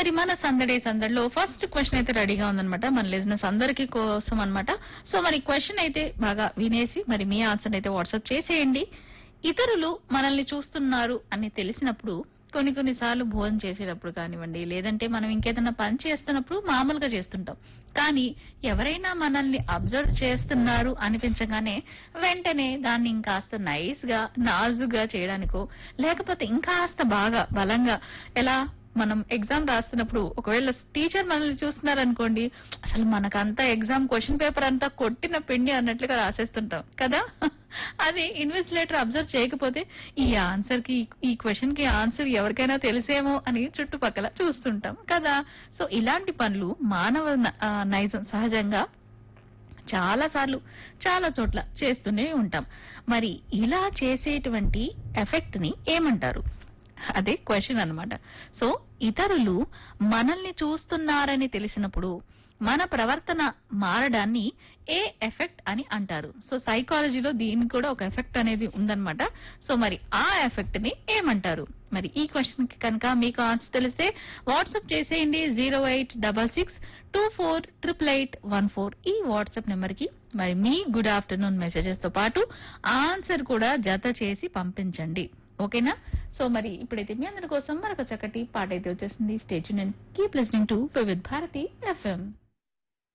మరి మన సందడి సందడిలో ఫస్ట్ క్వశ్చన్ అయితే రెడీగా ఉందన్నమాట మన లిజినెస్ అందరికీ కోసం అన్నమాట సో మరి క్వశ్చన్ అయితే బాగా వినేసి మరి మీ ఆన్సర్ అయితే వాట్సాప్ చేసేయండి ఇతరులు మనల్ని చూస్తున్నారు అని తెలిసినప్పుడు కొన్ని కొన్ని సార్లు భోజనం చేసేటప్పుడు కానివ్వండి లేదంటే మనం ఇంకేదైనా పని చేస్తున్నప్పుడు మామూలుగా చేస్తుంటాం కానీ ఎవరైనా మనల్ని అబ్జర్వ్ చేస్తున్నారు అనిపించగానే వెంటనే దాన్ని ఇంకాస్త నైస్ గా నాజుగా చేయడానికో లేకపోతే ఇంకాస్త బాగా బలంగా ఎలా మనం ఎగ్జామ్ రాస్తున్నప్పుడు ఒకవేళ టీచర్ మనల్ని చూస్తున్నారు అనుకోండి అసలు మనకంతా ఎగ్జామ్ క్వశ్చన్ పేపర్ అంతా కొట్టిన పిండి అన్నట్లుగా రాసేస్తుంటాం కదా అదే ఇన్వెస్టిలేటర్ అబ్జర్వ్ చేయకపోతే ఈ ఆన్సర్ కి ఈ క్వశ్చన్ కి ఆన్సర్ ఎవరికైనా తెలిసేమో అని చుట్టుపక్కల చూస్తుంటాం కదా సో ఇలాంటి పనులు మానవ న- ఆ, నైజం సహజంగా చాలా సార్లు చాలా చోట్ల చేస్తూనే ఉంటాం మరి ఇలా చేసేటువంటి ఎఫెక్ట్ ని ఏమంటారు అదే క్వశ్చన్ అన్నమాట సో ఇతరులు మనల్ని చూస్తున్నారని తెలిసినప్పుడు మన ప్రవర్తన మారడాన్ని ఏ ఎఫెక్ట్ అని అంటారు సో సైకాలజీలో దీనికి కూడా ఒక ఎఫెక్ట్ అనేది ఉందన్నమాట సో మరి ఆ ఎఫెక్ట్ ని ఏమంటారు మరి ఈ క్వశ్చన్ కి కనుక మీకు ఆన్సర్ తెలిస్తే వాట్సాప్ చేసేయండి zero eight double six two four triple eight one four ఈ వాట్సాప్ నెంబర్ కి మరి మీ గుడ్ ఆఫ్టర్నూన్ మెసేజెస్ తో పాటు ఆన్సర్ కూడా జత చేసి పంపించండి ఓకేనా సో మరి ఇప్పుడైతే మీ అందరి కోసం మరొక చక్కటి పాట అయితే వచ్చేసింది station and keep listening to with Bharati FM